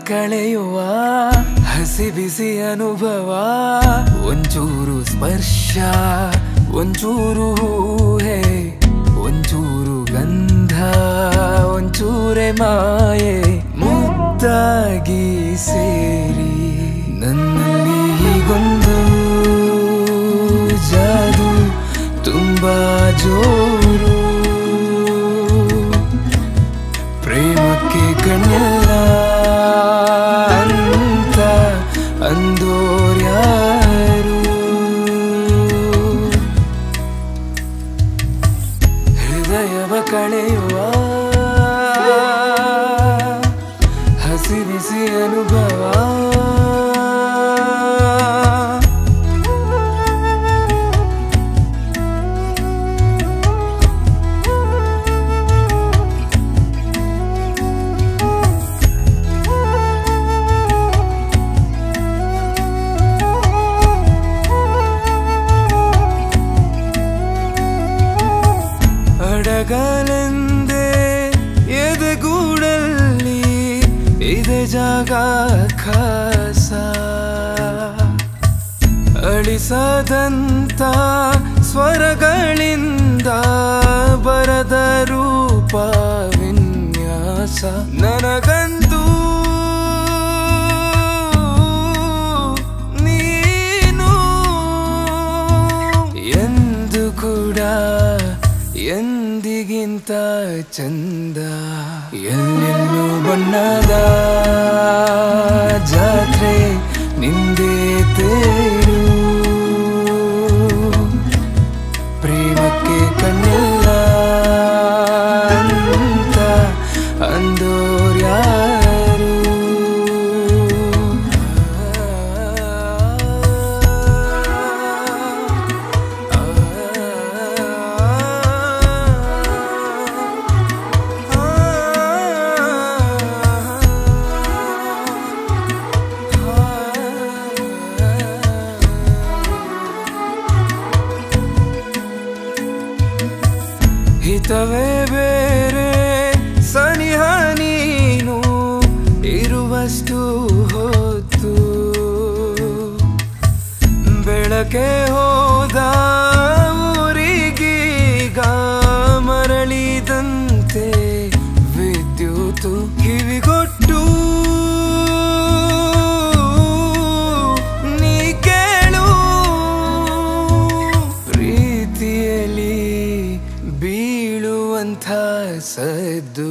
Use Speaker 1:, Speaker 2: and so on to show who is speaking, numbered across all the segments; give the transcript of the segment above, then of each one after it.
Speaker 1: ಕಳೆಯುವ ಹಸಿ ಬಿಸಿ ಅನುಭವ ಒಂಚೂರು ಸ್ಪರ್ಶ ಒಂಚೂರು ಹೂಹೆ ಒಂಚೂರು ಗಂಧ ಒಂಚೂರೆ ಮಾಯೆ ಮುದ್ದಾಗಿ ಸೇರಿ ನನ್ನಲ್ಲಿ ಹೀಗೊಂದು ಜಾದು ತುಂಬಾ ಜೋರು ಪ್ರೇಮಕ್ಕೆ ಕಣ್ಣಿಲ್ಲ ಅಂತ ಅಂದೋರ್ಯಾರು ಹೃದಯವ ಕಳೆಯುವ ಹಸಿ ಬಿಸಿ ಅನುಭವ ಅಡಗಲೆಂದೇ ಎದೆಗೂಡಲ್ಲಿ ಇದೆ ಜಾಗ ಖಾಸ ಅಳಿಸದಂತ ಸ್ವರಗಳಿಂದ ಬರದ ರೂಪ ವಿನ್ಯಾಸ ನನಗಂತೂ ನೀನು ಎಂದು ಕೂಡ ಎಂದಿಗಿಂತ ಚಂದ ಎಲ್ಲೆಲ್ಲೂ ಬಣ್ಣದ ಜಾತ್ರೆ ನಿಂದೇ ತೇರು ಪ್ರೇಮಕ್ಕೆ ಕಣ್ಣಿಲ್ಲ ಅಂತ ಅಂದೋರ್ಯಾರು ಹಿತವೇ ಬೇರೆ ಸನಿಹ ನೀನು ಇರುವಷ್ಟು ಹೊತ್ತು ಬೆಳಕೆ ಹೋದ ಊರಿಗೀಗ ಮರಳಿದಂತೆ ವಿದ್ಯುತ್ ಕಿವಿಗೊಟ್ಟು ನೀ ಕೇಳು ಪ್ರೀತಿಯಲ್ಲಿ ಬೀಳುವಂಥ ಸದ್ದು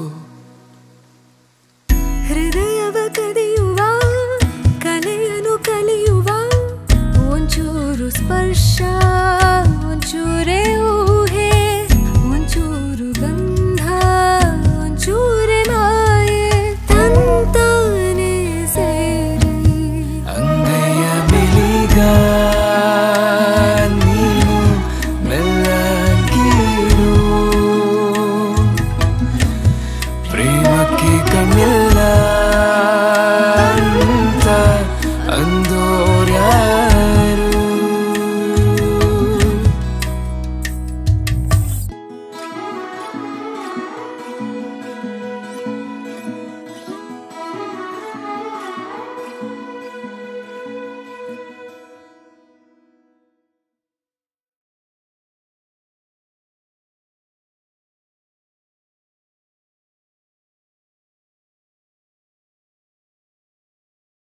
Speaker 2: ಹೃದಯವ ಕದಿಯುವ ಕಲೆಯನು ಕಲಿಯುವ ಒಂಚೂರು ಸ್ಪರ್ಶ ಒಂಚೂರೇ